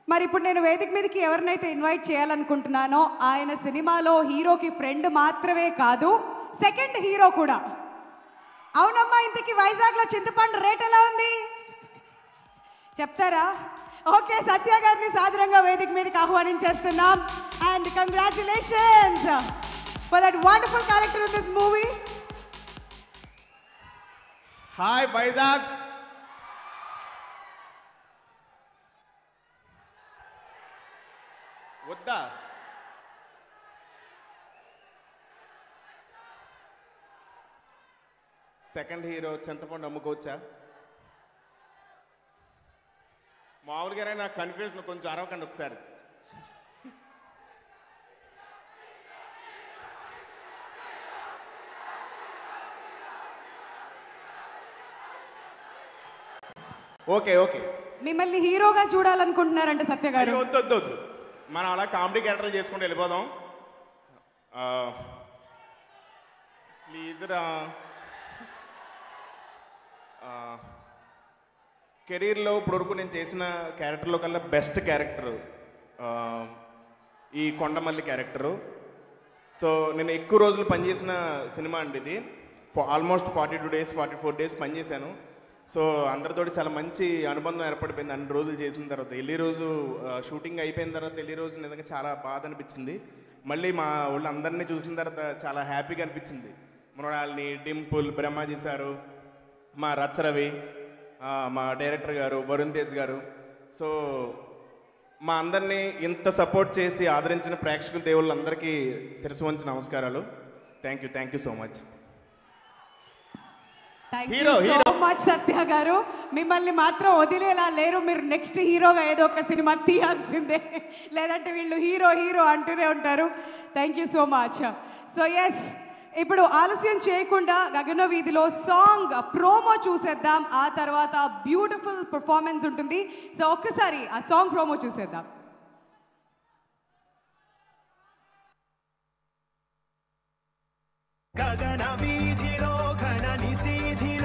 మరి ఇప్పుడు నేను వేదిక మీదకి ఎవరినైతే ఇన్వైట్ చేయాలనుకుంటున్నానో ఆయన సినిమాలో హీరోకి ఫ్రెండ్ మాత్రమే కాదు సెకండ్ హీరో కూడా అవునమ్మా ఇంతకీ వైజాగ్లో చింతపండు రేట్ ఎలా ఉంది చెప్తారా ఓకే సత్య గారిని సాదరంగా వేదిక మీదకి ఆహ్వానించేస్తున్నాం and congratulations for that wonderful character in this movie hi Vizag వద్దా సెకండ్ హీరో చింతపండు అమ్ముకోవచ్చా మామూలుగానే నాకు కన్ఫ్యూజన్ కొంచెం అరవకండి ఒకసారి ఓకే ఓకే మిమ్మల్ని హీరోగా చూడాలనుకుంటున్నారంట సత్య గారు అయ్యో, వద్దు వద్దు వద్దు మనం అలా కామెడీ క్యారెక్టర్లు చేసుకుంటూ వెళ్ళిపోదాం ప్లీజ్ రా కెరీర్లో ఇప్పటివరకు నేను చేసిన క్యారెక్టర్లో కల్లా బెస్ట్ క్యారెక్టర్ ఈ కొండమల్లి క్యారెక్టరు సో నేను ఎక్కువ రోజులు పనిచేసిన సినిమా అండి ఇది almost forty two days forty four days పనిచేశాను సో అందరితోటి చాలా మంచి అనుబంధం ఏర్పడిపోయింది అన్ని రోజులు చేసిన తర్వాత వెళ్ళి రోజు షూటింగ్ అయిపోయిన తర్వాత వెళ్ళి రోజు నిజంగా చాలా బాధ అనిపించింది మళ్ళీ మా వాళ్ళు అందరినీ చూసిన తర్వాత చాలా హ్యాపీగా అనిపించింది మృణాల్ని డింపుల్ బ్రహ్మాజీ సారు మా రచ్చరవి ఆ, మా డైరెక్టర్ గారు వరుణ్ తేజ్ గారు సో మా అందరినీ ఇంత సపోర్ట్ చేసి ఆదరించిన ప్రేక్షకుల దేవుళ్ళందరికీ శిరసు వంచి నమస్కారాలు thank you thank you so much thank you hero, so hero. Much Satya garu మిమ్మల్ని మాత్రం వదిలేలా లేరు మీరు నెక్స్ట్ హీరోగా ఏదో ఒక సినిమా తీయాల్సిందే లేదంటే వీళ్ళు హీరో హీరో అంటూనే ఉంటారు thank you so much so yes ఇప్పుడు ఆలస్యం చేయకుండా గగన వీధిలో సాంగ్ ప్రోమో చూసేద్దాం ఆ తర్వాత బ్యూటిఫుల్ పర్ఫార్మెన్స్ ఉంటుంది సో ఒక్కసారి ఆ సాంగ్ ప్రోమో చూసేద్దాం గగన వీధిలో ఘన నిశీధిలో